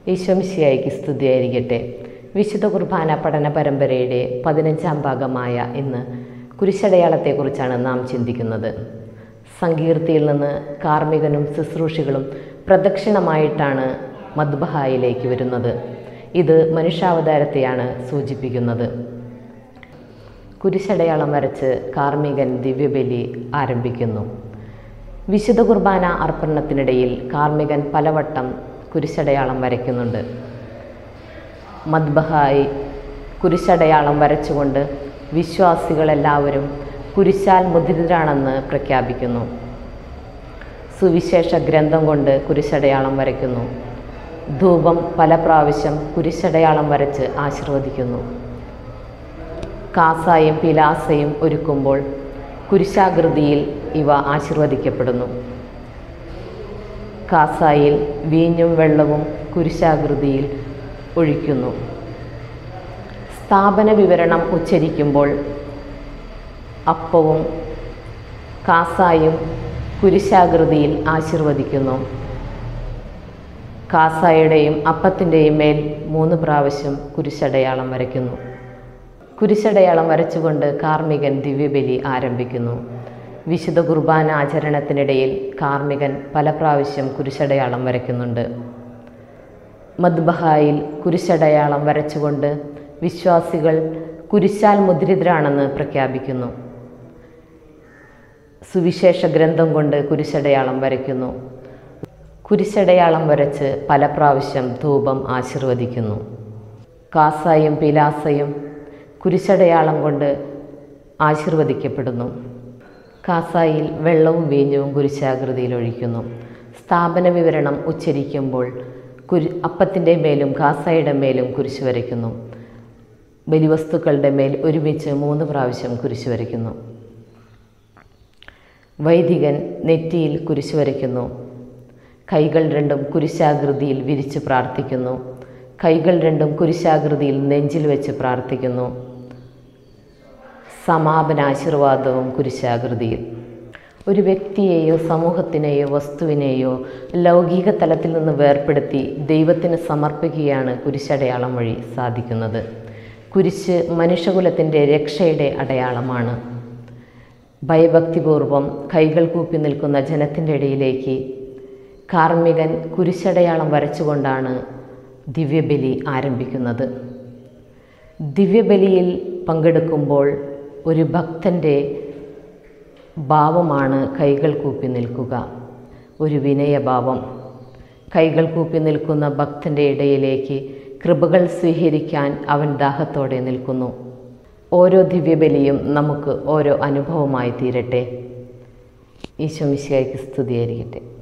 ഈശോമിശിയായിക്ക് സ്തുതിയായിരിക്കട്ടെ വിശുദ്ധ കുർബാന പഠന പരമ്പരയുടെ പതിനഞ്ചാം ഭാഗമായ ഇന്ന് കുരിശടയാളത്തെക്കുറിച്ചാണ് നാം ചിന്തിക്കുന്നത് സങ്കീർത്തിയിൽ നിന്ന് കാർമ്മികനും ശുശ്രൂഷികളും പ്രദക്ഷിണമായിട്ടാണ് മദ്ബഹായിലേക്ക് വരുന്നത് ഇത് മനുഷ്യാവതാരത്തെയാണ് സൂചിപ്പിക്കുന്നത് കുരിശടയാളം വരച്ച് കാർമ്മികൻ ദിവ്യബലി ആരംഭിക്കുന്നു വിശുദ്ധ കുർബാന അർപ്പണത്തിനിടയിൽ കാർമ്മികൻ പലവട്ടം കുരിശടയാളം വരയ്ക്കുന്നുണ്ട് മദ്ബഹായി കുരിശടയാളം വരച്ചുകൊണ്ട് വിശ്വാസികളെല്ലാവരും കുരിശാൽ മുദ്രിതരാണെന്ന് പ്രഖ്യാപിക്കുന്നു സുവിശേഷ ഗ്രന്ഥം കൊണ്ട് കുരിശടയാളം വരയ്ക്കുന്നു ധൂപം പല പ്രാവശ്യം കുരിശടയാളം വരച്ച് ആശീർവദിക്കുന്നു കാസായും പിലാസയും ഒരുക്കുമ്പോൾ കുരിശാകൃതിയിൽ ഇവ ആശീർവദിക്കപ്പെടുന്നു കാസായിൽ വീഞ്ഞും വെള്ളവും കുരിശാകൃതിയിൽ ഒഴിക്കുന്നു സ്ഥാപന വിവരണം ഉച്ചരിക്കുമ്പോൾ അപ്പവും കാസായും കുരിശാകൃതിയിൽ ആശീർവദിക്കുന്നു കാസായുടെയും അപ്പത്തിൻ്റെയും മേൽ മൂന്ന് പ്രാവശ്യം കുരിശടയാളം വരയ്ക്കുന്നു കുരിശടയാളം വരച്ചുകൊണ്ട് കാർമ്മികൻ ദിവ്യബലി ആരംഭിക്കുന്നു വിശുദ്ധ കുർബാന ആചരണത്തിനിടയിൽ കാർമ്മികൻ പല പ്രാവശ്യം കുരിശടയാളം വരയ്ക്കുന്നുണ്ട് മദ്ബഹായിൽ കുരിശടയാളം വരച്ചുകൊണ്ട് വിശ്വാസികൾ കുരിശാൽ മുദ്രിതരാണെന്ന് പ്രഖ്യാപിക്കുന്നു സുവിശേഷ ഗ്രന്ഥം കൊണ്ട് കുരിശടയാളം വരയ്ക്കുന്നു കുരിശടയാളം വരച്ച് പല പ്രാവശ്യം ധൂപം ആശീർവദിക്കുന്നു കാസായും പിലാസയും കുരിശടയാളം കൊണ്ട് ആശീർവദിക്കപ്പെടുന്നു കാസായിൽ വെള്ളവും വീഞ്ഞവും കുരിശാകൃതിയിൽ ഒഴിക്കുന്നു സ്ഥാപന വിവരണം ഉച്ചരിക്കുമ്പോൾ കുരി അപ്പത്തിൻ്റെ മേലും കാസായുടെ മേലും കുരിശ് വരയ്ക്കുന്നു ബലിവസ്തുക്കളുടെ മേൽ ഒരുമിച്ച് മൂന്ന് പ്രാവശ്യം കുരിശ് വരയ്ക്കുന്നു വൈദികൻ നെറ്റിയിൽ കുരിശ് വരയ്ക്കുന്നു കൈകൾ രണ്ടും കുരിശാകൃതിയിൽ വിരിച്ച് പ്രാർത്ഥിക്കുന്നു കൈകൾ രണ്ടും കുരിശാകൃതിയിൽ നെഞ്ചിൽ വെച്ച് പ്രാർത്ഥിക്കുന്നു സമാപനാശീർവാദവും കുരിശാകൃതിയിൽ ഒരു വ്യക്തിയെയോ സമൂഹത്തിനെയോ വസ്തുവിനെയോ ലൗകിക തലത്തിൽ നിന്ന് വേർപ്പെടുത്തി ദൈവത്തിന് സമർപ്പിക്കുകയാണ് കുരിശടയാളം വഴി സാധിക്കുന്നത് കുരിശ് മനുഷ്യകുലത്തിൻ്റെ രക്ഷയുടെ അടയാളമാണ് ഭയഭക്തിപൂർവം കൈകൾ കൂപ്പി നിൽക്കുന്ന ജനത്തിൻ്റെ ഇടയിലേക്ക് കാർമ്മികൻ കുരിശടയാളം വരച്ചുകൊണ്ടാണ് ദിവ്യബലി ആരംഭിക്കുന്നത് ദിവ്യബലിയിൽ പങ്കെടുക്കുമ്പോൾ ഒരു ഭക്തൻ്റെ ഭാവമാണ് കൈകൾ കൂപ്പി നിൽക്കുക ഒരു വിനയഭാവം കൈകൾ കൂപ്പി നിൽക്കുന്ന ഭക്തൻ്റെ ഇടയിലേക്ക് കൃപകൾ സ്വീകരിക്കാൻ അവൻ ദാഹത്തോടെ നിൽക്കുന്നു ഓരോ ദിവ്യബലിയും നമുക്ക് ഓരോ അനുഭവമായി തീരട്ടെ ഈശോ മിശിഹായ്ക്ക് സ്തുതിയായിരിക്കട്ടെ